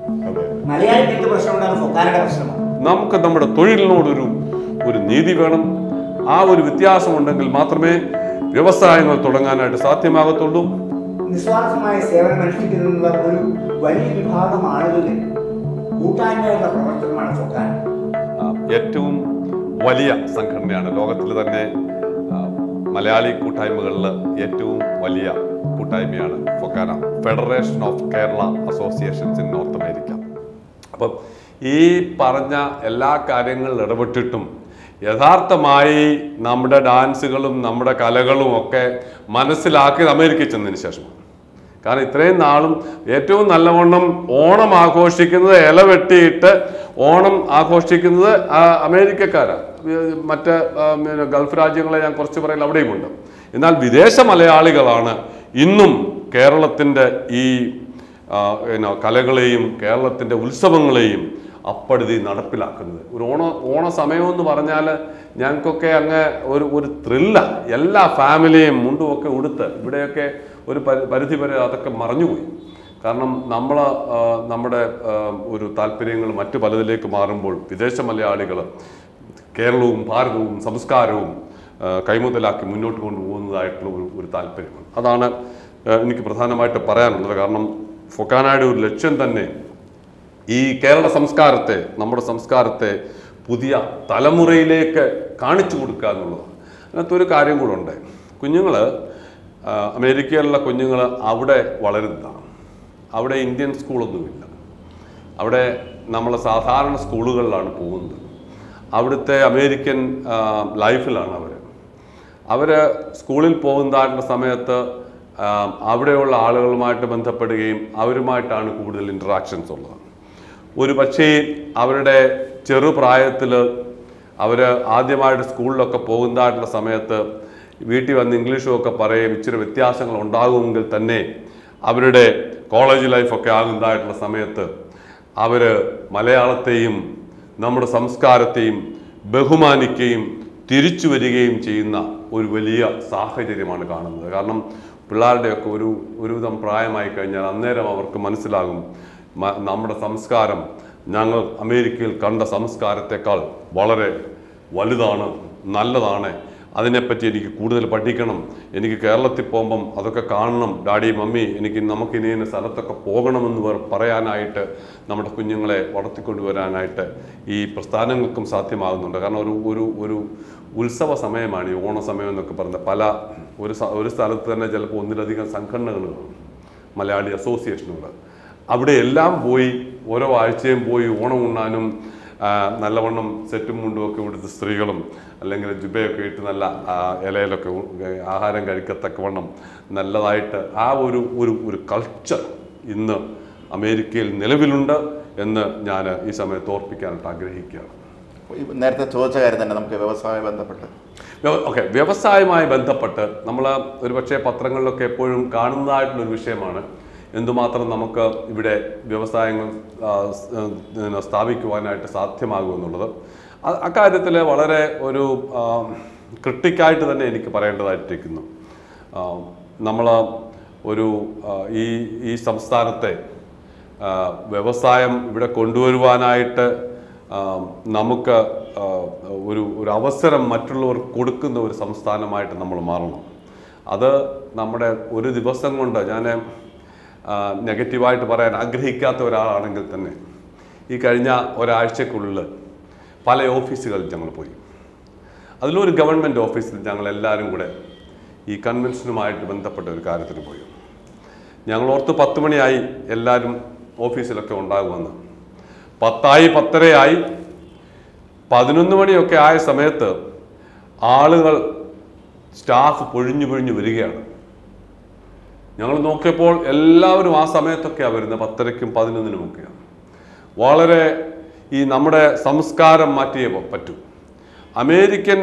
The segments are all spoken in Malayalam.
അതെ മലയാളിക്ക് എന്ത് പ്രശ്നമുണ്ടാകും ഫൊക്കാനയുടെ പ്രശ്നമാണ് നമുക്ക് നമ്മുടെ തൊഴിലിനോടൊരു ഒരു നീതി വേണം ആ ഒരു വ്യത്യാസമുണ്ടെങ്കിൽ മാത്രമേ വ്യവസായങ്ങൾ തുടങ്ങാനായിട്ട് സാധ്യമാകത്തുള്ളൂ നിസ്വാർത്ഥമായ സേവനം അനുഷ്ഠിക്കുന്ന ഒരു വലിയ വിഭാഗം ആളുകളുടെ കൂട്ടായ്മയുള്ള പ്രവർത്തനമാണ് ഫൊക്കാൻ ആ, ഏറ്റവും വലിയ സംഘടനയാണ് ലോകത്തിൽ തന്നെ ആ, മലയാളി കൂട്ടായ്മകളിൽ ഏറ്റവും വലിയ കൂട്ടായ്മയാണ് FOKANA federation of Kerala associations in North America അപ്പം ഈ പറഞ്ഞ എല്ലാ കാര്യങ്ങളിലും ഇടപെട്ടിട്ടും യഥാർത്ഥമായി നമ്മുടെ ഡാൻസുകളും നമ്മുടെ കലകളും ഒക്കെ മനസ്സിലാക്കിയത് അമേരിക്കയിൽ ചെന്നതിന് ശേഷമാണ് കാരണം ഇത്രയും നാളും ഏറ്റവും നല്ലവണ്ണം ഓണം ആഘോഷിക്കുന്നത് ഇല വെട്ടിയിട്ട് ഓണം ആഘോഷിക്കുന്നത് ആ, അമേരിക്കക്കാരാണ് ഏർ മറ്റ് ആ, പിന്നെ ഗൾഫ് രാജ്യങ്ങളെ ഞാൻ കുറച്ച് പറയൽ അവിടെയുമുണ്ട് എന്നാൽ വിദേശ മലയാളികളാണ് ഇന്നും കേരളത്തിൻ്റെ ഈ ആ, പിന്നെ കലകളെയും കേരളത്തിൻ്റെ ഉത്സവങ്ങളെയും അപ്പടുതി നടപ്പിലാക്കുന്നത് ഒരു ഓണ ഓണ സമയമെന്ന് പറഞ്ഞാൽ ഞങ്ങൾക്കൊക്കെ അങ്ങ് ഒരു ഒരു ത്രില്ല എല്ലാ ഫാമിലിയും മുണ്ടുമൊക്കെ ഉടുത്ത് ഇവിടെയൊക്കെ ഒരു പരി- പരിധി വരെ അതൊക്കെ മറഞ്ഞുപോയി കാരണം നമ്മൾ നമ്മുടെ ആ, ഒരു താല്പര്യങ്ങൾ മറ്റു പലതിലേക്ക് മാറുമ്പോൾ വിദേശ മലയാളികൾ കേരളവും ഭാരതവും സംസ്കാരവും ആ, കൈമുതലാക്കി മുന്നോട്ട് കൊണ്ടുപോകുന്നതായിട്ടുള്ള ഒരു ഒരു താല്പര്യമാണ് അതാണ് ആ, എനിക്ക് പ്രധാനമായിട്ട് പറയാനുള്ളത് കാരണം ഫൊക്കാനയുടെ ഒരു ലക്ഷ്യം തന്നെ ഈ കേരള സംസ്കാരത്തെ നമ്മുടെ സംസ്കാരത്തെ പുതിയ തലമുറയിലേക്ക് കാണിച്ചു കൊടുക്കുക എന്നുള്ളതാണ് അതിനകത്ത് ഒരു കാര്യം കൂടെ ഉണ്ട് കുഞ്ഞുങ്ങൾ അമേരിക്കയിലുള്ള കുഞ്ഞുങ്ങൾ അവിടെ വളരുന്നതാണ് അവിടെ ഇന്ത്യൻ സ്കൂളൊന്നുമില്ല അവിടെ നമ്മൾ സാധാരണ സ്കൂളുകളിലാണ് പോകുന്നത് അവിടുത്തെ അമേരിക്കൻ ആ, ലൈഫിലാണ് അവർ അവർ സ്കൂളിൽ പോകുന്നതായിട്ടുള്ള സമയത്ത് ആ, അവിടെയുള്ള ആളുകളുമായിട്ട് ബന്ധപ്പെടുകയും അവരുമായിട്ടാണ് കൂടുതൽ ഇൻട്രാക്ഷൻസ് ഉള്ളത് ഒരു പക്ഷേ അവരുടെ ചെറുപ്രായത്തിൽ അവർ ആദ്യമായിട്ട് സ്കൂളിലൊക്കെ പോകുന്നതായിട്ടുള്ള സമയത്ത് വീട്ടിൽ വന്ന് ഇംഗ്ലീഷും ഒക്കെ പറയും ഇച്ചിരി വ്യത്യാസങ്ങൾ ഉണ്ടാകുമെങ്കിൽ തന്നെ അവരുടെ കോളേജ് ലൈഫൊക്കെ ആകുന്നതായിട്ടുള്ള സമയത്ത് അവർ മലയാളത്തെയും നമ്മുടെ സംസ്കാരത്തെയും ബഹുമാനിക്കുകയും തിരിച്ചു വരികയും ചെയ്യുന്ന ഒരു വലിയ സാഹചര്യമാണ് കാണുന്നത് കാരണം പിള്ളേരുടെയൊക്കെ ഒരു ഒരുവിധം പ്രായമായി കഴിഞ്ഞാൽ അന്നേരം അവർക്ക് മനസ്സിലാകും മ- നമ്മുടെ സംസ്കാരം ഞങ്ങൾ അമേരിക്കയിൽ കണ്ട സംസ്കാരത്തെക്കാൾ വളരെ വലുതാണ് നല്ലതാണ് അതിനെപ്പറ്റി എനിക്ക് കൂടുതൽ പഠിക്കണം എനിക്ക് കേരളത്തിൽ പോകുമ്പം അതൊക്കെ കാണണം ഡാഡി മമ്മി എനിക്ക് നമുക്ക് ഇനി ഇന്ന സ്ഥലത്തൊക്കെ പോകണമെന്ന് പറ- പറയാനായിട്ട് നമ്മുടെ കുഞ്ഞുങ്ങളെ വളർത്തിക്കൊണ്ടുവരാനായിട്ട് ഈ പ്രസ്ഥാനങ്ങൾക്കും സാധ്യമാകുന്നുണ്ട് കാരണം ഒരു ഒരു ഒരു ഉത്സവ സമയമാണ് ഈ ഓണ സമയം എന്നൊക്കെ പറയുന്നത് പല ഒരു സ- ഒരു സ്ഥലത്ത് തന്നെ ചിലപ്പോൾ ഒന്നിലധികം സംഘടനകൾ കാണും മലയാളി അസോസിയേഷനുകൾ അവിടെ എല്ലാം പോയി ഓരോ ആഴ്ചയും പോയി ഓണം ഉണ്ണാനും ആ, നല്ലവണ്ണം സെറ്റും മുണ്ടും ഒക്കെ ഇവിടുത്തെ സ്ത്രീകളും അല്ലെങ്കിൽ ജുബയൊക്കെ ഇട്ട് നല്ല ആ, ഇലയിലൊക്കെ ഉ- ആഹാരം കഴിക്കത്തക്കവണ്ണം നല്ലതായിട്ട് ആ ഒരു ഒരു ഒരു കൾച്ചർ ഇന്ന് അമേരിക്കയിൽ നിലവിലുണ്ട് എന്ന് ഞാൻ ഈ സമയത്ത് ഓർപ്പിക്കാനായിട്ട് ആഗ്രഹിക്കുകയാണ് ഈ നേരത്തെ ചോദിച്ച കാര്യം തന്നെ നമുക്ക് വ്യവസായമായി ബന്ധപ്പെട്ട് ഓക്കെ വ്യവസായവുമായി ബന്ധപ്പെട്ട് നമ്മൾ ഒരുപക്ഷെ പത്രങ്ങളിലൊക്കെ എപ്പോഴും കാണുന്നതായിട്ടുള്ള ഒരു വിഷയമാണ് എന്തുമാത്രം നമുക്ക് ഇവിടെ വ്യവസായങ്ങൾ ആ, സ്- ആ, പിന്നെ സ്ഥാപിക്കുവാനായിട്ട് സാധ്യമാകുമെന്നുള്ളത് അ- അക്കാര്യത്തിൽ വളരെ ഒരു ക്രിട്ടിക്കായിട്ട് തന്നെ എനിക്ക് പറയേണ്ടതായിട്ടിരിക്കുന്നു നമ്മൾ ഒരു ആ, ഈ ഈ സംസ്ഥാനത്തെ ആ, വ്യവസായം ഇവിടെ കൊണ്ടുവരുവാനായിട്ട് ആ, നമുക്ക് ആ, ഒരു ഒരു അവസരം മറ്റുള്ളവർക്ക് കൊടുക്കുന്ന ഒരു സംസ്ഥാനമായിട്ട് നമ്മൾ മാറണം അത് നമ്മുടെ ഒരു ദിവസം കൊണ്ട് ഞാൻ നെഗറ്റീവായിട്ട് പറയാൻ ആഗ്രഹിക്കാത്ത ഒരാളാണെങ്കിൽ തന്നെ ഈ കഴിഞ്ഞ ഒരാഴ്ചക്കുള്ളിൽ പല ഓഫീസുകളിൽ ഞങ്ങൾ പോയി അതിലൊരു ഗവൺമെൻറ് ഓഫീസിൽ ഞങ്ങൾ എല്ലാവരും കൂടെ ഈ കൺവെൻഷനുമായിട്ട് ബന്ധപ്പെട്ട ഒരു കാര്യത്തിന് പോയി ഞങ്ങൾ ഓർത്ത് പത്ത് മണിയായി എല്ലാവരും ഓഫീസിലൊക്കെ ഉണ്ടാകുമെന്ന് പത്തായി പത്തരയായി പതിനൊന്ന് മണിയൊക്കെ ആയ സമയത്ത് ആളുകൾ സ്റ്റാഫ് പൊഴിഞ്ഞു പൊഴിഞ്ഞു വരികയാണ് ഞങ്ങൾ നോക്കിയപ്പോൾ എല്ലാവരും ആ സമയത്തൊക്കെയാണ് വരുന്നത് പത്തരയ്ക്കും പതിനൊന്നിനുമൊക്കെയാണ് വളരെ ഈ നമ്മുടെ സംസ്കാരം മാറ്റിയേ പ- പറ്റൂ അമേരിക്കൻ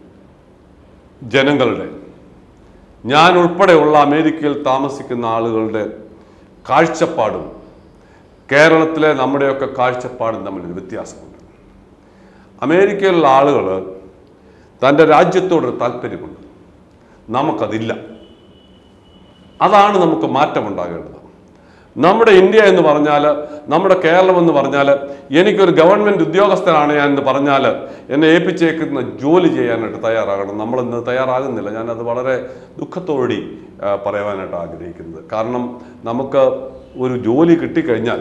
ജനങ്ങളുടെ ഞാൻ ഉൾപ്പെടെയുള്ള അമേരിക്കയിൽ താമസിക്കുന്ന ആളുകളുടെ കാഴ്ചപ്പാടും കേരളത്തിലെ നമ്മുടെയൊക്കെ കാഴ്ചപ്പാടും തമ്മിൽ വ്യത്യാസമുണ്ട് അമേരിക്കയിലുള്ള ആളുകൾ തൻ്റെ രാജ്യത്തോടൊരു താല്പര്യമുണ്ട് നമുക്കതില്ല അതാണ് നമുക്ക് മാറ്റമുണ്ടാകേണ്ടത് നമ്മുടെ ഇന്ത്യ എന്ന് പറഞ്ഞാൽ നമ്മുടെ കേരളം എന്ന് പറഞ്ഞാൽ എനിക്കൊരു ഗവൺമെൻറ് ഉദ്യോഗസ്ഥനാണ് ഞാൻ എന്ന് പറഞ്ഞാൽ എന്നെ ഏൽപ്പിച്ചേക്കുന്ന ജോലി ചെയ്യാനായിട്ട് തയ്യാറാകണം നമ്മളിന്ന് തയ്യാറാകുന്നില്ല ഞാനത് വളരെ ദുഃഖത്തോടി ആ, പറയുവാനായിട്ട് ആഗ്രഹിക്കുന്നത് കാരണം നമുക്ക് ഒരു ജോലി കിട്ടിക്കഴിഞ്ഞാൽ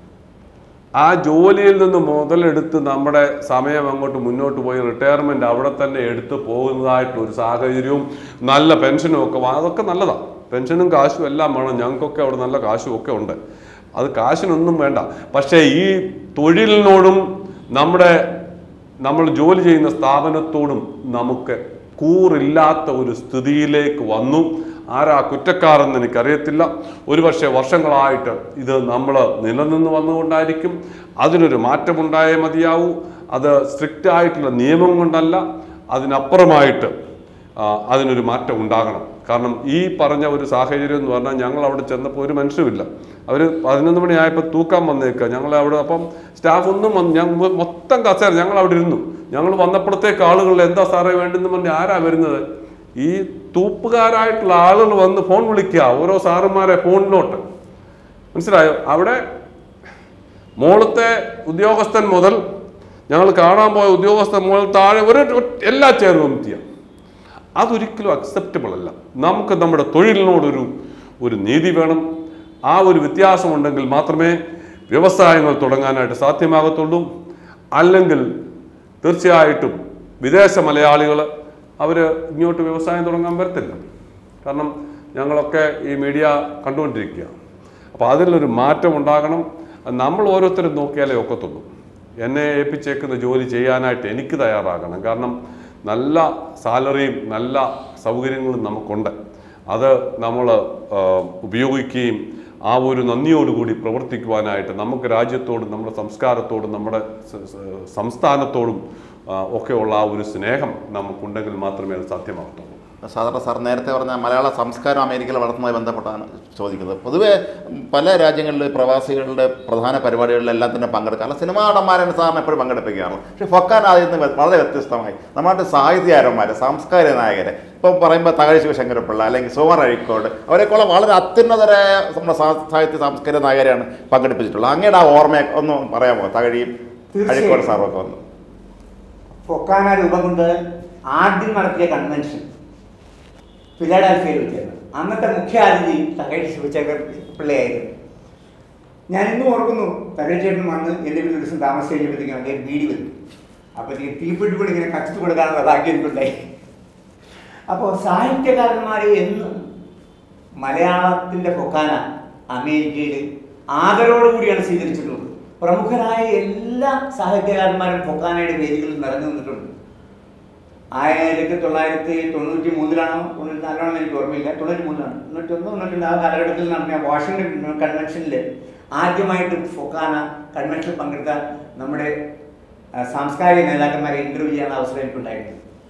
ആ ജോലിയിൽ നിന്ന് മുതലെടുത്ത് നമ്മുടെ സമയം അങ്ങോട്ട് മുന്നോട്ട് പോയി റിട്ടയർമെന്റ് അവിടെ തന്നെ എടുത്ത് പോകുന്നതായിട്ടുള്ള ഒരു സാഹചര്യവും നല്ല പെൻഷനും ഒക്കെ വാ- അതൊക്കെ നല്ലതാണ് പെൻഷനും കാശും എല്ലാം വേണം ഞങ്ങൾക്കൊക്കെ അവിടെ നല്ല കാശും ഒക്കെ ഉണ്ട് അത് കാശിനൊന്നും വേണ്ട പക്ഷേ ഈ തൊഴിലിനോടും നമ്മുടെ നമ്മൾ ജോലി ചെയ്യുന്ന സ്ഥാപനത്തോടും നമുക്ക് കൂറില്ലാത്ത ഒരു സ്ഥിതിയിലേക്ക് വന്നു ആരാ കുറ്റക്കാരെന്ന് എനിക്കറിയത്തില്ല ഒരുപക്ഷെ വർഷങ്ങളായിട്ട് ഇത് നമ്മൾ നിലനിന്ന് വന്നുകൊണ്ടായിരിക്കും അതിനൊരു മാറ്റമുണ്ടായേ മതിയാവൂ അത് സ്ട്രിക്റ്റ് ആയിട്ടുള്ള നിയമം കൊണ്ടല്ല അതിനപ്പുറമായിട്ട് ആ, അതിനൊരു മാറ്റം ഉണ്ടാകണം കാരണം ഈ പറഞ്ഞ ഒരു സാഹചര്യം എന്ന് പറഞ്ഞാൽ ഞങ്ങൾ അവിടെ ചെന്നപ്പോൾ ഒരു മനുഷ്യരുമില്ല അവർ പതിനൊന്ന് മണിയായപ്പോൾ തൂക്കാൻ വന്നേക്കുക ഞങ്ങൾ അവിടെ അപ്പം സ്റ്റാഫ് ഒന്നും വന്ന് ഞങ്ങൾ മൊത്തം കസേര ഞങ്ങൾ അവിടെ ഇരുന്നു ഞങ്ങൾ വന്നപ്പോഴത്തേക്ക് ആളുകൾ എന്താ സാറേ വേണ്ടെന്ന് പറഞ്ഞ് ആരാ വരുന്നത് ഈ തൂപ്പുകാരായിട്ടുള്ള ആളുകൾ വന്ന് ഫോൺ വിളിക്കുക ഓരോ സാറുമാരെ ഫോണിലോട്ട് മനസ്സിലായോ അവിടെ മോളത്തെ ഉദ്യോഗസ്ഥൻ മുതൽ ഞങ്ങൾ കാണാൻ പോയ ഉദ്യോഗസ്ഥൻ മുതൽ താഴെ ഒരു ഒരു- എല്ലാ ചെയറും എത്തിയ അതൊരിക്കലും അക്സെപ്റ്റബിൾ അല്ല നമുക്ക് നമ്മുടെ തൊഴിലിനോടൊരു ഒരു നീതി വേണം ആ ഒരു വ്യത്യാസമുണ്ടെങ്കിൽ മാത്രമേ വ്യവസായങ്ങൾ തുടങ്ങാനായിട്ട് സാധ്യമാകത്തുള്ളൂ അല്ലെങ്കിൽ തീർച്ചയായിട്ടും വിദേശ മലയാളികൾ അവർ ഇങ്ങോട്ട് വ്യവസായം തുടങ്ങാൻ വരത്തില്ല കാരണം ഞങ്ങളൊക്കെ ഈ മീഡിയ കണ്ടുകൊണ്ടിരിക്കുക അപ്പോൾ അതിലൊരു മാറ്റം ഉണ്ടാകണം അത് നമ്മൾ ഓരോരുത്തരും നോക്കിയാലേ ഒക്കത്തുള്ളൂ എന്നെ ഏൽപ്പിച്ചേക്കുന്ന ജോലി ചെയ്യാനായിട്ട് എനിക്ക് തയ്യാറാകണം കാരണം നല്ല സാലറിയും നല്ല സൗകര്യങ്ങളും നമുക്കുണ്ട് അത് നമ്മൾ ഉപയോഗിക്കുകയും ആ ഒരു നന്ദിയോടുകൂടി പ്രവർത്തിക്കുവാനായിട്ട് നമുക്ക് രാജ്യത്തോടും നമ്മുടെ സംസ്കാരത്തോടും നമ്മുടെ സ- സ- സംസ്ഥാനത്തോടും ആ, ഒക്കെയുള്ള ആ ഒരു സ്നേഹം നമുക്കുണ്ടെങ്കിൽ മാത്രമേ അത് സാധ്യമാകത്തുള്ളൂ സാധാരണ സാർ നേരത്തെ പറഞ്ഞ മലയാള സംസ്കാരം അമേരിക്കയിൽ വളർത്തുന്നതുമായി ബന്ധപ്പെട്ടാണ് ചോദിക്കുന്നത് പൊതുവേ പല രാജ്യങ്ങളിൽ പ്രവാസികളുടെ പ്രധാന പരിപാടികളിലെല്ലാം തന്നെ പങ്കെടുക്കാം അല്ല സിനിമാ നടന്മാരാണ് സാറിന് എപ്പോഴും പങ്കെടുപ്പിക്കാറുള്ളത് പക്ഷേ ഫൊക്കാൻ അതിൽ നിന്ന് വളരെ വ്യത്യസ്തമായി നമ്മുടെ സാഹിത്യകാരന്മാർ സാംസ്കാരിക നായകരെ ഇപ്പം പറയുമ്പോൾ തകഴി ശിവശങ്കരപ്പിള്ള അല്ലെങ്കിൽ സുമാർ അഴിക്കോട് അവരെക്കുള്ള വളരെ അത്യുന്നതരായ നമ്മുടെ സാ- സാഹിത്യ സാംസ്കാരിക നായകരെയാണ് പങ്കെടുപ്പിച്ചിട്ടുള്ളത് അങ്ങയുടെ ആ ഓർമ്മ ഒന്ന് പറയാമോ തകഴിയും തീർച്ചയായും. അഴിക്കോട് സാറും ഒക്കെ വന്നു ഫൊക്കാന രൂപം കൊണ്ട് ആദ്യം നടത്തിയ കൺവെൻഷൻ ഫിലാഡൽഫിയയിൽ വെച്ചായിരുന്നു അന്നത്തെ മുഖ്യ അതിഥി തകഴി ശിവശേഖർ പിള്ളയായിരുന്നു ഞാൻ ഇന്നും ഓർക്കുന്നു തകഴി ചേട്ടൻ വന്ന് എൻ്റെ വീട്ടിൽ ഒരു ദിവസം താമസിച്ച് കഴിഞ്ഞപ്പോഴത്തേക്കും അദ്ദേഹം വീടി വന്നു അപ്പോഴത്തേക്ക് തീപ്പെട്ടിപ്പടി ഇങ്ങനെ കത്തിച്ചു കൊടുക്കാനുള്ള ഭാഗ്യം എനിക്കുണ്ടായി അപ്പോൾ സാഹിത്യകാരന്മാരെ എന്നും മലയാളത്തിൻ്റെ ഫൊക്കാന അമേരിക്കയിൽ ആദരവോടുകൂടിയാണ് സ്വീകരിച്ചിട്ടുള്ളത് പ്രമുഖരായ എല്ലാ സാഹിത്യകാരന്മാരും ഫൊക്കാനയുടെ വേദികളിൽ നിറഞ്ഞു നിന്നിട്ടുണ്ട് ആയിരത്തി തൊള്ളായിരത്തി തൊണ്ണൂറ്റി മൂന്നിലാണോ തൊണ്ണൂറ്റി നാലിലാണോ എനിക്ക് ഓർമ്മയില്ല തൊണ്ണൂറ്റി മൂന്നിലാണ് തൊണ്ണൂറ്റി ഒന്ന് തൊണ്ണൂറ്റി ആ കാലഘട്ടത്തിൽ നടന്ന വാഷിംഗ്ടൺ കൺവെൻഷനിൽ ആദ്യമായിട്ട് ഫൊക്കാന കൺവെൻഷനിൽ പങ്കെടുത്ത നമ്മുടെ ആ, സാംസ്കാരിക നേതാക്കന്മാരെ ഇന്റർവ്യൂ ചെയ്യാൻ അവസരം എനിക്കുണ്ടായിരുന്നു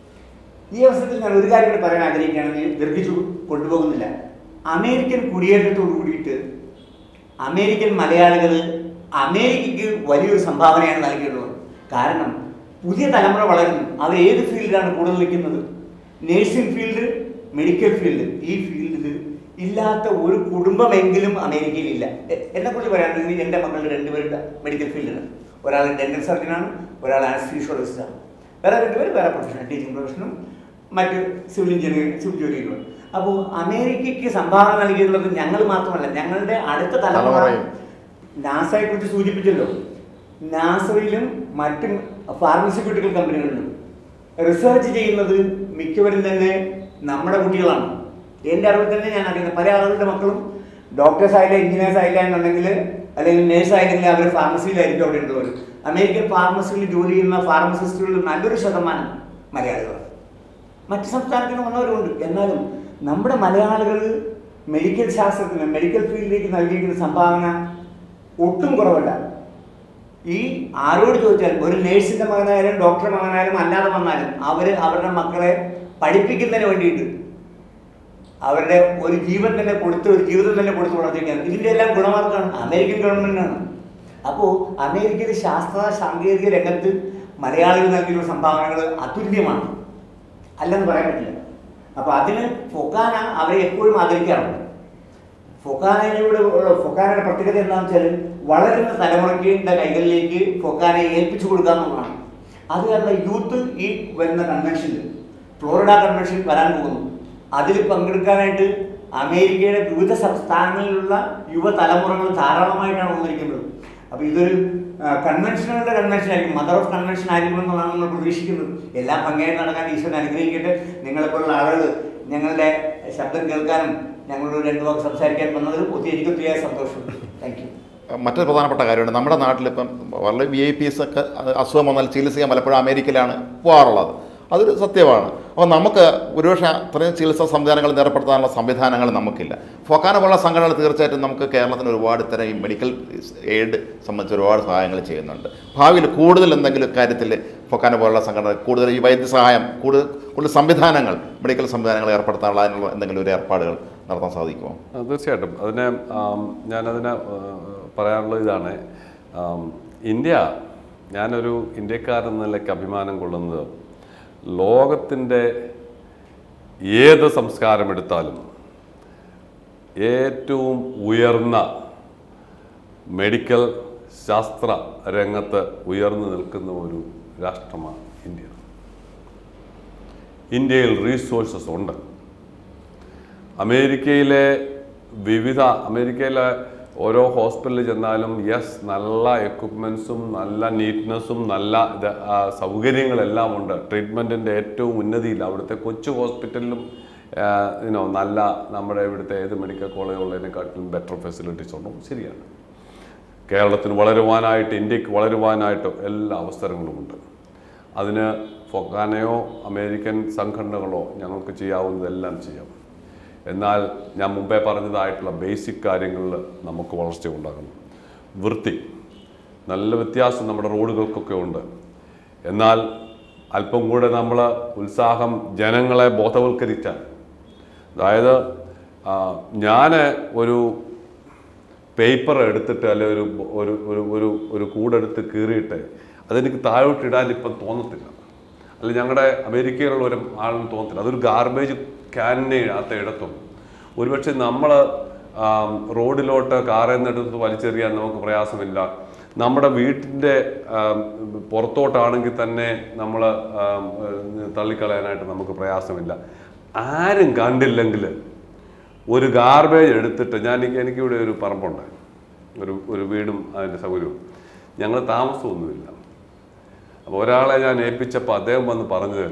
ഈ അവസരത്തിൽ ഞാൻ ഒരു കാര്യം കൂടി പറയാൻ ആഗ്രഹിക്കുകയാണെങ്കിൽ ദീർഘിച്ചു കൊണ്ടുപോകുന്നില്ല അമേരിക്കൻ കുടിയേറ്റത്തോട് കൂടിയിട്ട് അമേരിക്കൻ മലയാളികൾ അമേരിക്കയ്ക്ക് വലിയൊരു സംഭാവനയാണ് നൽകിയിട്ടുള്ളത് കാരണം പുതിയ തലമുറ വളരുന്നു അവർ ഏത് ഫീൽഡിലാണ് കൂടുതൽ നിൽക്കുന്നത് നേഴ്സിംഗ് ഫീൽഡ് മെഡിക്കൽ ഫീൽഡ് ഈ ഫീൽഡിൽ ഇല്ലാത്ത ഒരു കുടുംബമെങ്കിലും അമേരിക്കയിലില്ല എന്നെ കുറിച്ച് പറയുകയാണെങ്കിൽ എൻ്റെ മക്കളുടെ രണ്ടുപേരുടെ മെഡിക്കൽ ഫീൽഡിലാണ് ഒരാൾ ഡെന്റൽ സർജനാണ് ഒരാൾ ആനസ്തീഷോളജിസ്റ്റാണ് വേറെ രണ്ടുപേരും വേറെ പ്രൊഫഷൻ ടീച്ചിങ് പ്രൊഫഷനും മറ്റ് സിവിൽ എഞ്ചിനീയറിംഗ് സിവിൽ ജോലിയിലുമാണ് അപ്പോൾ അമേരിക്കയ്ക്ക് സംഭാവന നൽകിയിട്ടുള്ളത് ഞങ്ങൾ മാത്രമല്ല ഞങ്ങളുടെ അടുത്ത തലമുറ തലമുറയും. നാസയെ കുറിച്ച് സൂചിപ്പിച്ചല്ലോ നാസയിലും മറ്റും ഫാർമസ്യൂട്ടിക്കൽ കമ്പനികളിലും റിസർച്ച് ചെയ്യുന്നത് മിക്കവരും തന്നെ നമ്മുടെ കുട്ടികളാണ് എൻ്റെ അറിവിൽ തന്നെ ഞാൻ അറിയുന്നത് പല ആളുകളുടെ മക്കളും ഡോക്ടേഴ്സ് ആയില്ല എഞ്ചിനീയേഴ്സ് ആയില്ല എന്നുണ്ടെങ്കിൽ അല്ലെങ്കിൽ നേഴ്സ് ആയില്ലെങ്കിൽ അവർ ഫാർമസിയിലായിരിക്കും അവിടെ ഉള്ളവർ അമേരിക്കൻ ഫാർമസിയിൽ ജോലി ചെയ്യുന്ന ഫാർമസിസ്റ്റുകളിൽ നല്ലൊരു ശതമാനം മലയാളികളാണ് മറ്റ് സംസ്ഥാനത്തിൽ നിന്ന് വന്നവരുണ്ട് എന്നാലും നമ്മുടെ മലയാളികൾ മെഡിക്കൽ ശാസ്ത്രത്തിന് മെഡിക്കൽ ഫീൽഡിലേക്ക് നൽകിയിരിക്കുന്ന സംഭാവന ഒട്ടും കുറവല്ല ഈ ആരോട് ചോദിച്ചാലും ഒരു നേഴ്സിന്റെ മകനായാലും ഡോക്ടർ മകനായാലും അല്ലാതെ വന്നാലും അവർ അവരുടെ മക്കളെ പഠിപ്പിക്കുന്നതിന് വേണ്ടിയിട്ട് അവരുടെ ഒരു ജീവൻ തന്നെ കൊടുത്ത് ഒരു ജീവിതം തന്നെ കൊടുത്ത് വളർത്തിയിരിക്കുകയാണ് ഇതിൻ്റെ എല്ലാം ഗുണമാർക്കാണ് അമേരിക്കൻ ഗവൺമെന്റാണ് അപ്പോൾ അമേരിക്കയിൽ ശാസ്ത്ര സാങ്കേതിക രംഗത്ത് മലയാളികൾ നൽകിയുള്ള സംഭാവനകൾ അതുല്യമാണ് അല്ലെന്ന് പറയാൻ പറ്റില്ല അപ്പോൾ അതിന് ഫൊക്കാന അവരെ എപ്പോഴും ആദരിക്കാറുണ്ട് ഫൊക്കാനയിലൂടെ ഉള്ള ഫൊക്കാനയുടെ പ്രത്യേകത എന്താണെന്ന് വെച്ചാൽ വളരുന്ന തലമുറയ്ക്ക് കൈകളിലേക്ക് ഫൊക്കാനയെ ഏൽപ്പിച്ചു കൊടുക്കുക എന്നുള്ളതാണ് അത് കാരണം യൂത്ത് ഈ വരുന്ന കൺവെൻഷനിൽ ഫ്ലോറിഡ കൺവെൻഷൻ വരാൻ പോകുന്നു അതിൽ പങ്കെടുക്കാനായിട്ട് അമേരിക്കയുടെ വിവിധ സംസ്ഥാനങ്ങളിലുള്ള യുവതലമുറകൾ ധാരാളമായിട്ടാണ് വന്നിരിക്കുന്നത് അപ്പോൾ ഇതൊരു കൺവെൻഷനുകളുടെ കൺവെൻഷൻ ആയിരിക്കും മദർ ഓഫ് കൺവെൻഷൻ ആയിരിക്കും എന്നാണ് നമ്മൾ പ്രതീക്ഷിക്കുന്നത് എല്ലാം ഭംഗിയായിട്ട് നടക്കാൻ ഈശ്വരൻ അനുഗ്രഹിക്കട്ടെ നിങ്ങളെപ്പോലുള്ള ആളുകൾ ഞങ്ങളുടെ ശബ്ദം കേൾക്കാനും ഞങ്ങളോട് രണ്ടു വാക്ക് സംസാരിക്കാൻ വന്നതിൽ ഒത്തിരി എനിക്ക് ഒത്തിരി സന്തോഷം താങ്ക് യു മറ്റൊരു പ്രധാനപ്പെട്ട കാര്യമുണ്ട് നമ്മുടെ നാട്ടിലിപ്പം വളരെ വി ഐ പീസ് ഒക്കെ അസുഖം വന്നാൽ ചികിത്സിക്കാൻ പലപ്പോഴും അമേരിക്കയിലാണ് പോകാറുള്ളത് അതൊരു സത്യമാണ് അപ്പോൾ നമുക്ക് ഒരുപക്ഷെ അത്രയും ചികിത്സാ സംവിധാനങ്ങൾ ഏർപ്പെടുത്താനുള്ള സംവിധാനങ്ങൾ നമുക്കില്ല ഫൊക്കാന പോലുള്ള സംഘടനകൾ തീർച്ചയായിട്ടും നമുക്ക് കേരളത്തിന് ഒരുപാട് ഇത്തരം ഈ മെഡിക്കൽ എയ്ഡ് സംബന്ധിച്ച് ഒരുപാട് സഹായങ്ങൾ ചെയ്യുന്നുണ്ട് ഭാവിയിൽ കൂടുതൽ എന്തെങ്കിലും കാര്യത്തിൽ ഫൊക്കാന പോലുള്ള സംഘടന കൂടുതൽ ഈ വൈദ്യസഹായം കൂടുതൽ കൂടുതൽ സംവിധാനങ്ങൾ മെഡിക്കൽ സംവിധാനങ്ങൾ ഏർപ്പെടുത്താനുള്ള അതിനുള്ള എന്തെങ്കിലും ഒരു ഏർപ്പാടുകൾ നടത്താൻ സാധിക്കുമോ ആ, തീർച്ചയായിട്ടും അതിനെ ആം, ഞാനതിനെ ആ, പറയാനുള്ളത് ഇതാണ് ആം, ഇന്ത്യ ഞാനൊരു ഇന്ത്യക്കാരൻ എന്ന നിലയ്ക്ക് അഭിമാനം കൊള്ളുന്നത് ലോകത്തിൻ്റെ ഏത് സംസ്കാരം എടുത്താലും ഏറ്റവും ഉയർന്ന മെഡിക്കൽ ശാസ്ത്ര രംഗത്ത് ഉയർന്നു നിൽക്കുന്ന ഒരു രാഷ്ട്രമാണ് ഇന്ത്യ ഇന്ത്യയിൽ റീസോഴ്സസ് ഉണ്ട് അമേരിക്കയിലെ വിവിധ അമേരിക്കയിലെ ഓരോ ഹോസ്പിറ്റലിൽ ചെന്നാലും യെസ് നല്ല എക്വിപ്മെൻസും നല്ല നീറ്റ്നെസ്സും നല്ല ഇത്, ആ, സൗകര്യങ്ങളെല്ലാം ഉണ്ട് ട്രീറ്റ്മെൻറ്റിൻ്റെ ഏറ്റവും ഉന്നതിയിൽ അവിടുത്തെ കൊച്ചു ഹോസ്പിറ്റലിലും യുനോ നല്ല നമ്മുടെ ഇവിടുത്തെ ഏത് മെഡിക്കൽ കോളേജ് ഉള്ളതിനെക്കാട്ടിലും ബെറ്റർ ഫെസിലിറ്റീസ് ഉണ്ടോ ശരിയാണ് കേരളത്തിന് വളരുവാനായിട്ട് ഇന്ത്യക്ക് വളരുവാനായിട്ട് എല്ലാ അവസരങ്ങളുമുണ്ട് അതിന് ഫൊക്കാനയോ അമേരിക്കൻ സംഘടനകളോ ഞങ്ങൾക്ക് ചെയ്യാവുന്നതെല്ലാം ചെയ്യാം എന്നാൽ ഞാൻ മുമ്പേ പറഞ്ഞതായിട്ടുള്ള ബേസിക് കാര്യങ്ങളിൽ നമുക്ക് വളർച്ച ഉണ്ടാകണം വൃത്തി നല്ല വ്യത്യാസം നമ്മുടെ റോഡുകൾക്കൊക്കെ ഉണ്ട് എന്നാൽ അല്പം കൂടെ നമ്മൾ ഉത്സാഹം ജനങ്ങളെ ബോധവൽക്കരിച്ചാൽ അതായത് ഞാൻ ഒരു പേപ്പർ എടുത്തിട്ട് അല്ലെ ഒരു ഒരു ഒരു ഒരു ഒരു കൂടെടുത്ത് കീറിയിട്ട് അതെനിക്ക് താഴോട്ട് ഇടാൻ ഇപ്പം തോന്നത്തില്ല അല്ല ഞങ്ങളുടെ അമേരിക്കയിലുള്ള ഒരു ആളും തോന്നത്തില്ല അതൊരു ഗാർബേജ് ക്യാനിനെ അകത്ത് ഇടത്തുള്ളൂ ഒരുപക്ഷെ നമ്മൾ റോഡിലോട്ട് കാറിൽ നിന്നെടുത്ത് വലിച്ചെറിയാൻ നമുക്ക് പ്രയാസമില്ല നമ്മുടെ വീട്ടിൻ്റെ ആം, പുറത്തോട്ടാണെങ്കിൽ തന്നെ നമ്മൾ തള്ളിക്കളയാനായിട്ട് നമുക്ക് പ്രയാസമില്ല ആരും കണ്ടില്ലെങ്കിൽ ഒരു ഗാർബേജ് എടുത്തിട്ട് ഞാൻ എനിക്കിവിടെ ഒരു പറമ്പുണ്ട് ഒരു ഒരു വീടും അതിൻ്റെ സൗകര്യവും ഞങ്ങൾ താമസമൊന്നുമില്ല അപ്പോൾ ഒരാളെ ഞാൻ ഏൽപ്പിച്ചപ്പോൾ അദ്ദേഹം വന്ന് പറഞ്ഞത്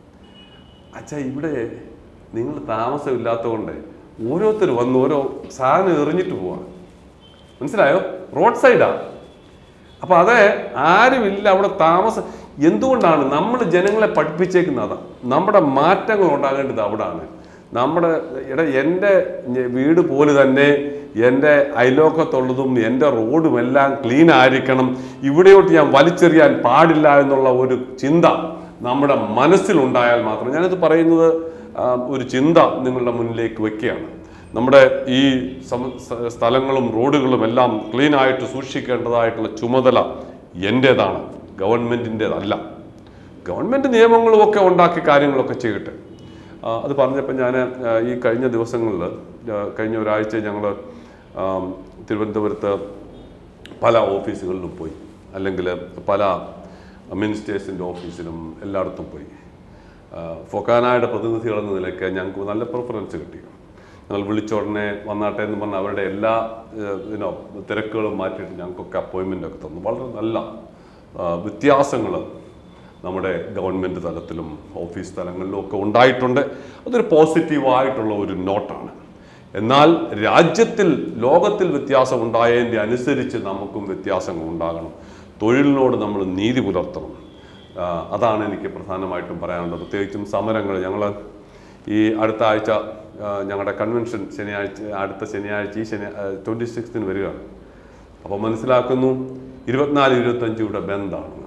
അച്ഛാ ഇവിടെ നിങ്ങൾ താമസമില്ലാത്തതുകൊണ്ട് ഓരോരുത്തർ വന്ന് ഓരോ സാധനം എറിഞ്ഞിട്ട് പോവാ മനസ്സിലായോ റോഡ് സൈഡാ അപ്പൊ അത് ആരുമില്ല അവിടെ താമസം എന്തുകൊണ്ടാണ് നമ്മൾ ജനങ്ങളെ പഠിപ്പിച്ചേക്കുന്നത് അതാ നമ്മുടെ മാറ്റങ്ങൾ ഉണ്ടാകേണ്ടത് അവിടാണ് നമ്മുടെ ഇട എൻ്റെ ഞ- വീട് പോലെ തന്നെ എൻ്റെ അയലോക്കത്തുള്ളതും എൻ്റെ റോഡും എല്ലാം ക്ലീൻ ആയിരിക്കണം ഇവിടെയോട്ട് ഞാൻ വലിച്ചെറിയാൻ പാടില്ല എന്നുള്ള ഒരു ചിന്ത നമ്മുടെ മനസ്സിലുണ്ടായാൽ മാത്രം ഞാനിത് പറയുന്നത് ആ, ഒരു ചിന്ത നിങ്ങളുടെ മുന്നിലേക്ക് വെക്കുകയാണ് നമ്മുടെ ഈ സം- സ- സ്ഥലങ്ങളും റോഡുകളും എല്ലാം ക്ലീൻ ആയിട്ട് സൂക്ഷിക്കേണ്ടതായിട്ടുള്ള ചുമതല എൻ്റേതാണ് ഗവൺമെൻറ്റിൻ്റെതല്ല ഗവൺമെൻറ് നിയമങ്ങളും ഒക്കെ ഉണ്ടാക്കി കാര്യങ്ങളൊക്കെ ചെയ്യട്ടെ ആ, അത് പറഞ്ഞപ്പോൾ ഞാൻ ഈ കഴിഞ്ഞ ദിവസങ്ങളിൽ കഴിഞ്ഞ ഒരാഴ്ച ഞങ്ങൾ തിരുവനന്തപുരത്ത് പല ഓഫീസുകളിലും പോയി അല്ലെങ്കിൽ പല മിനിസ്റ്റേഴ്സിൻ്റെ ഓഫീസിലും എല്ലായിടത്തും പോയി ആ, ഫൊക്കാനായുടെ പ്രതിനിധികൾ എന്ന നിലയ്ക്ക് ഞങ്ങൾക്ക് നല്ല പ്രിഫറൻസ് കിട്ടി ഞങ്ങൾ വിളിച്ച ഉടനെ വന്നാട്ടെ എന്ന് പറഞ്ഞ അവരുടെ എല്ലാ ഇനോ തിരക്കുകളും മാറ്റിയിട്ട് ഞങ്ങൾക്കൊക്കെ അപ്പോയിൻമെൻ്റ് ഒക്കെ തന്നു വളരെ നല്ല വ്യത്യാസങ്ങൾ നമ്മുടെ ഗവൺമെൻറ് തലത്തിലും ഓഫീസ് തലങ്ങളിലും ഒക്കെ ഉണ്ടായിട്ടുണ്ട് അതൊരു പോസിറ്റീവായിട്ടുള്ള ഒരു നോട്ടാണ് എന്നാൽ രാജ്യത്തിൽ ലോകത്തിൽ വ്യത്യാസം ഉണ്ടായതിൻ്റെ അനുസരിച്ച് നമുക്കും വ്യത്യാസങ്ങൾ ഉണ്ടാകണം തൊഴിലിനോട് നമ്മൾ നീതി പുലർത്തണം ആ, അതാണ് എനിക്ക് പ്രധാനമായിട്ടും പറയാനുള്ളത് പ്രത്യേകിച്ചും സമരങ്ങൾ ഞങ്ങൾ ഈ അടുത്ത ആഴ്ച ആ, ഞങ്ങളുടെ കൺവെൻഷൻ ശനിയാഴ്ച അടുത്ത ശനിയാഴ്ച ഈ ശനി ട്വൻറ്റി സിക്സ്തിന് വരികയാണ് അപ്പോൾ മനസ്സിലാക്കുന്നു ഇരുപത്തിനാല് ഇരുപത്തഞ്ച് ഇവിടെ ബന്ധാണ്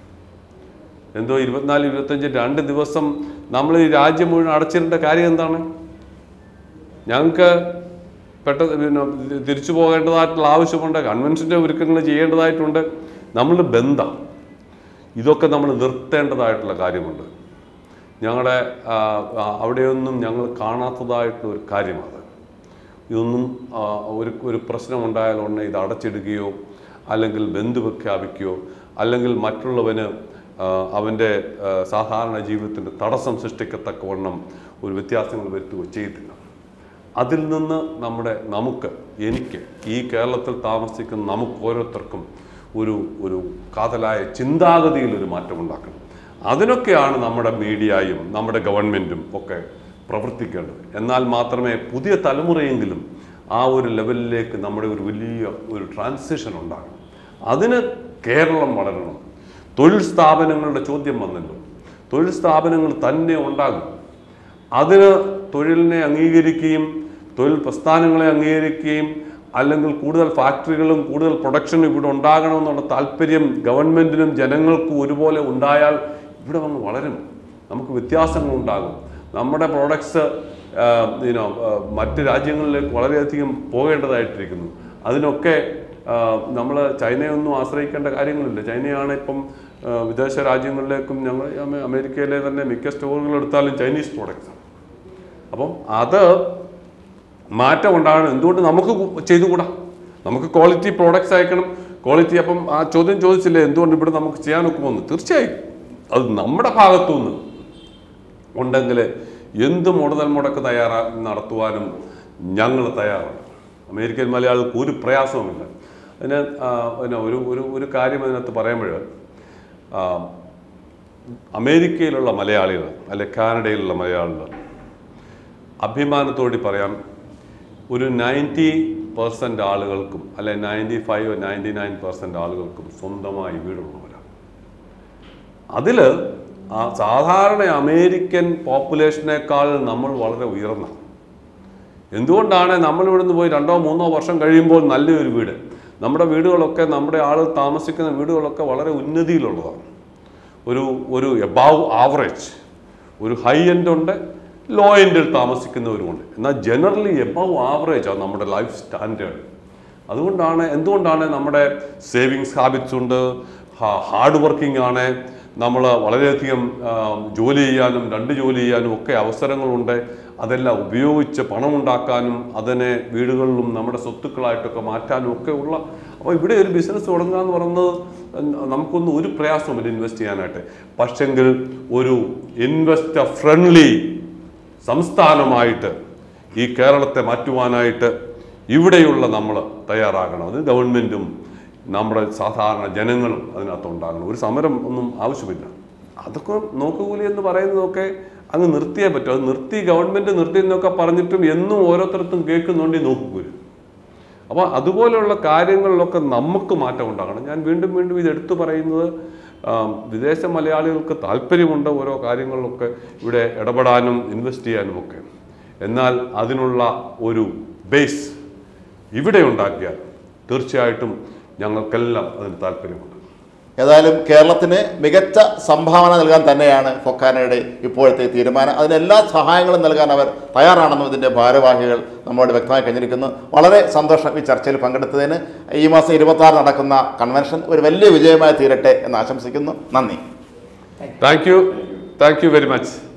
എന്തോ ഇരുപത്തിനാല് ഇരുപത്തഞ്ച് രണ്ട് ദിവസം നമ്മൾ ഈ രാജ്യം മുഴുവൻ അടച്ചിടേണ്ട കാര്യം എന്താണ് ഞങ്ങൾക്ക് പെട്ടെന്ന് പിന്നെ തിരിച്ചു പോകേണ്ടതായിട്ടുള്ള ആവശ്യമുണ്ട് കൺവെൻഷൻ്റെ ഒരുക്കങ്ങൾ ചെയ്യേണ്ടതായിട്ടുണ്ട് നമ്മളുടെ ബന്ധം ഇതൊക്കെ നമ്മൾ നിർത്തേണ്ടതായിട്ടുള്ള കാര്യമുണ്ട് ഞങ്ങളുടെ ആ, ആ, അവിടെയൊന്നും ഞങ്ങൾ കാണാത്തതായിട്ടുള്ള ഒരു കാര്യമാണ് ഇതൊന്നും ആ, ഒരു ഒരു പ്രശ്നമുണ്ടായാൽ ഉടനെ ഇത് അടച്ചിടുകയോ അല്ലെങ്കിൽ ബന്ധു പ്രഖ്യാപിക്കുകയോ അല്ലെങ്കിൽ മറ്റുള്ളവന് ആ, അവൻ്റെ ആ, സാധാരണ ജീവിതത്തിൻ്റെ തടസ്സം സൃഷ്ടിക്കത്തക്കവണ്ണം ഒരു വ്യത്യാസങ്ങൾ വരുത്തുകയോ ചെയ്തില്ല അതിൽ നിന്ന് നമ്മുടെ നമുക്ക് എനിക്ക് ഈ കേരളത്തിൽ താമസിക്കുന്ന നമുക്ക് ഓരോരുത്തർക്കും ഒരു ഒരു കാതലായ ചിന്താഗതിയിൽ ഒരു മാറ്റം ഉണ്ടാക്കണം അതിനൊക്കെയാണ് നമ്മുടെ മീഡിയയും നമ്മുടെ ഗവൺമെൻറ്റും ഒക്കെ പ്രവർത്തിക്കേണ്ടത് എന്നാൽ മാത്രമേ പുതിയ തലമുറയെങ്കിലും ആ ഒരു ലെവലിലേക്ക് നമ്മുടെ ഒരു വലിയ ഒരു ട്രാൻസിഷൻ ഉണ്ടാകണം അതിന് കേരളം വളരണം തൊഴിൽ സ്ഥാപനങ്ങളുടെ ചോദ്യം വന്നല്ലോ തൊഴിൽ സ്ഥാപനങ്ങൾ തന്നെ ഉണ്ടാകും അതിന് തൊഴിലിനെ അംഗീകരിക്കുകയും തൊഴിൽ പ്രസ്ഥാനങ്ങളെ അംഗീകരിക്കുകയും അല്ലെങ്കിൽ കൂടുതൽ ഫാക്ടറികളും കൂടുതൽ പ്രൊഡക്ഷനും ഇവിടെ ഉണ്ടാകണമെന്നുള്ള താല്പര്യം ഗവൺമെന്റിനും ജനങ്ങൾക്കും ഒരുപോലെ ഉണ്ടായാൽ ഇവിടെ വന്ന് വളരും നമുക്ക് വ്യത്യാസങ്ങൾ ഉണ്ടാകും നമ്മുടെ പ്രോഡക്ട്സ് ഇനോ മറ്റ് രാജ്യങ്ങളിലേക്ക് വളരെയധികം പോകേണ്ടതായിട്ടിരിക്കുന്നു അതിനൊക്കെ നമ്മൾ ചൈനയൊന്നും ആശ്രയിക്കേണ്ട കാര്യങ്ങളില്ല ചൈനയാണ് ഇപ്പം ആ, വിദേശ രാജ്യങ്ങളിലേക്കും ഞങ്ങൾ അമേ- അമേരിക്കയിലെ തന്നെ മിക്ക സ്റ്റോറുകൾ എടുത്താലും ചൈനീസ് പ്രോഡക്റ്റ്സ് ആണ് അപ്പം അത് മാറ്റം ഉണ്ടാകണം എന്തുകൊണ്ട് നമുക്ക് കു- ചെയ്തുകൂടാ നമുക്ക് ക്വാളിറ്റി പ്രോഡക്റ്റ്സ് അയക്കണം ക്വാളിറ്റി അപ്പം ആ ചോദ്യം ചോദിച്ചില്ലേ എന്തുകൊണ്ട് ഇവിടെ നമുക്ക് ചെയ്യാൻ ഒക്കുമെന്ന് തീർച്ചയായും അത് നമ്മുടെ ഭാഗത്തുനിന്ന് ഉണ്ടെങ്കിൽ എന്ത് മുടതൽ മുടക്ക് തയ്യാറാ നടത്തുവാനും ഞങ്ങൾ തയ്യാറാണ് അമേരിക്കൻ മലയാളികൾക്ക് ഒരു പ്രയാസവുമില്ല അതിന് ആ, പിന്നെ ഒരു ഒരു ഒരു കാര്യം അതിനകത്ത് പറയുമ്പോൾ ആ, അമേരിക്കയിലുള്ള മലയാളികൾ അല്ലെ കാനഡയിലുള്ള മലയാളികൾ അഭിമാനത്തോടെ പറയാം ഒരു നയൻറ്റി പെർസെൻ്റ് ആളുകൾക്കും അല്ലെ ninety five ninety nine percent ആളുകൾക്കും സ്വന്തമായി വീടുള്ളവരാണ് അതിൽ ആ സാധാരണ അമേരിക്കൻ പോപ്പുലേഷനേക്കാൾ നമ്മൾ വളരെ ഉയർന്ന എന്തുകൊണ്ടാണ് നമ്മൾ ഇവിടുന്ന് പോയി രണ്ടോ മൂന്നോ വർഷം കഴിയുമ്പോൾ നല്ലൊരു വീട് നമ്മുടെ വീടുകളൊക്കെ നമ്മുടെ ആളുകൾ താമസിക്കുന്ന വീടുകളൊക്കെ വളരെ ഉന്നതിയിലുള്ളതാണ് ഒരു ഒരു എബാവ് ആവറേജ് ഒരു ഹൈ എൻഡ് ഉണ്ട് ലോ എൻഡിൽ താമസിക്കുന്നവരുമുണ്ട് എന്നാൽ ജനറലി എബവ് ആവറേജ് ആണ് നമ്മുടെ ലൈഫ് സ്റ്റാൻഡേർഡ് അതുകൊണ്ടാണ് എന്തുകൊണ്ടാണ് നമ്മുടെ സേവിങ്സ് ഹാബിറ്റ്സ് ഉണ്ട് ഹാർഡ് വർക്കിംഗ് ആണ് നമ്മൾ വളരെയധികം ആ, ജോലി ചെയ്യാനും രണ്ട് ജോലി ചെയ്യാനും ഒക്കെ അവസരങ്ങളുണ്ട് അതെല്ലാം ഉപയോഗിച്ച് പണമുണ്ടാക്കാനും അതിനെ വീടുകളിലും നമ്മുടെ സ്വത്തുക്കളായിട്ടൊക്കെ മാറ്റാനും ഒക്കെ ഉള്ള അപ്പോൾ ഇവിടെ ഒരു ബിസിനസ് തുടങ്ങുക എന്ന് പറയുന്നത് നമുക്കൊന്നും ഒരു പ്രയാസവുമില്ല ഇൻവെസ്റ്റ് ചെയ്യാനായിട്ട് പക്ഷെങ്കിൽ ഒരു ഇൻവെസ്റ്റർ ഫ്രണ്ട്ലി സംസ്ഥാനമായിട്ട് ഈ കേരളത്തെ മാറ്റുവാനായിട്ട് ഇവിടെയുള്ള നമ്മൾ തയ്യാറാകണം അത് ഗവൺമെൻറ്റും നമ്മുടെ സാധാരണ ജനങ്ങളും അതിനകത്ത് ഉണ്ടാകണം ഒരു സമരം ഒന്നും ആവശ്യമില്ല അതൊക്കെ നോക്കുകൂലി എന്ന് പറയുന്നതൊക്കെ അങ്ങ് നിർത്തിയേ പറ്റും അത് നിർത്തി ഗവൺമെൻറ് നിർത്തി എന്നൊക്കെ പറഞ്ഞിട്ടും എന്നും ഓരോരുത്തർക്കും കേൾക്കുന്നുണ്ട് ഈ നോക്കുകൂലി അപ്പോൾ അതുപോലെയുള്ള കാര്യങ്ങളിലൊക്കെ നമുക്ക് മാറ്റം ഉണ്ടാകണം ഞാൻ വീണ്ടും വീണ്ടും ഇത് എടുത്തു പറയുന്നത് ആ, വിദേശ മലയാളികൾക്ക് താല്പര്യമുണ്ട് ഓരോ കാര്യങ്ങളിലൊക്കെ ഇവിടെ ഇടപെടാനും ഇൻവെസ്റ്റ് ചെയ്യാനും ഒക്കെ എന്നാൽ അതിനുള്ള ഒരു ബേസ് ഇവിടെ ഉണ്ടാക്കിയാൽ തീർച്ചയായിട്ടും ഞങ്ങൾക്കെല്ലാം അതിന് താല്പര്യമുണ്ട് ഏതായാലും കേരളത്തിന് മികച്ച സംഭാവന നൽകാൻ തന്നെയാണ് ഫൊക്കാനയുടെ ഇപ്പോഴത്തെ തീരുമാനം അതിന് എല്ലാ സഹായങ്ങളും നൽകാൻ അവർ തയ്യാറാണെന്നും ഇതിൻ്റെ ഭാരവാഹികൾ നമ്മോട് വ്യക്തമായി കഴിഞ്ഞിരിക്കുന്നു വളരെ സന്തോഷം ഈ ചർച്ചയിൽ പങ്കെടുത്തതിന് ഈ മാസം ഇരുപത്തി നടക്കുന്ന കൺവെൻഷൻ ഒരു വലിയ വിജയമായി തീരട്ടെ എന്ന് ആശംസിക്കുന്നു നന്ദി thank you thank you very much